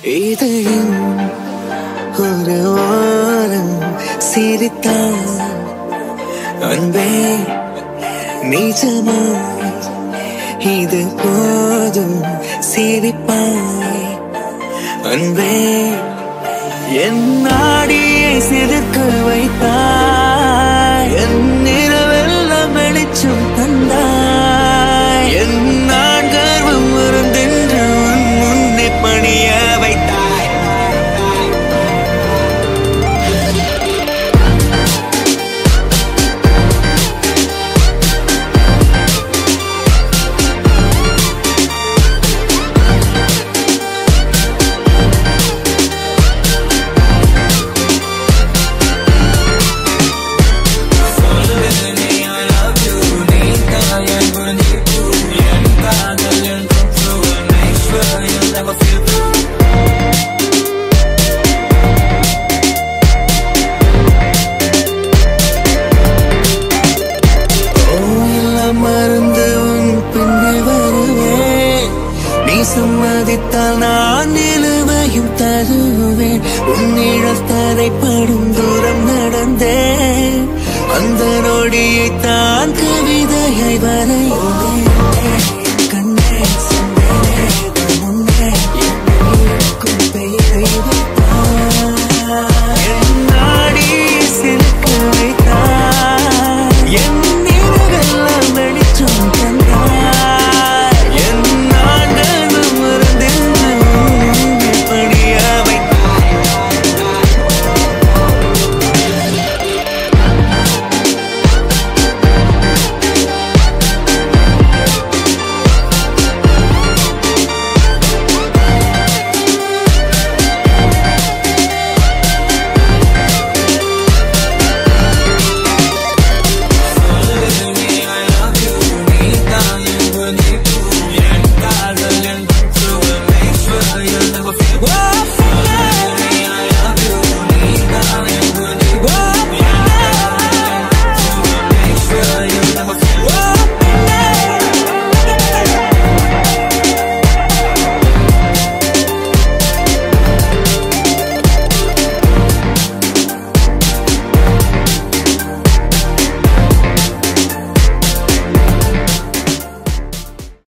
இதயம் ஒரு ஓரம் சிரித்தான் அன்பே நிஜமா இது போதும் சிரிப்பாய் அன்பே என் நாடியை சிரிக்க வைத்தாய் என் நிறவெல்லாம் வெளிச்சம் தந்தாய் என் நான் கர்வம் மறந்தென்று உன் முன்னே பணிய வைத்தாய் எல்லாம் மறந்து உன் பின்னே வருவேன் நீ சம்மதித்தால் நான் நிலுவையும் தருவேன் உன் நிழல் தரைப்படும் தூரம் நடந்தேன் அந்த நொடியை தான் கவிதையை வரைந்தேன்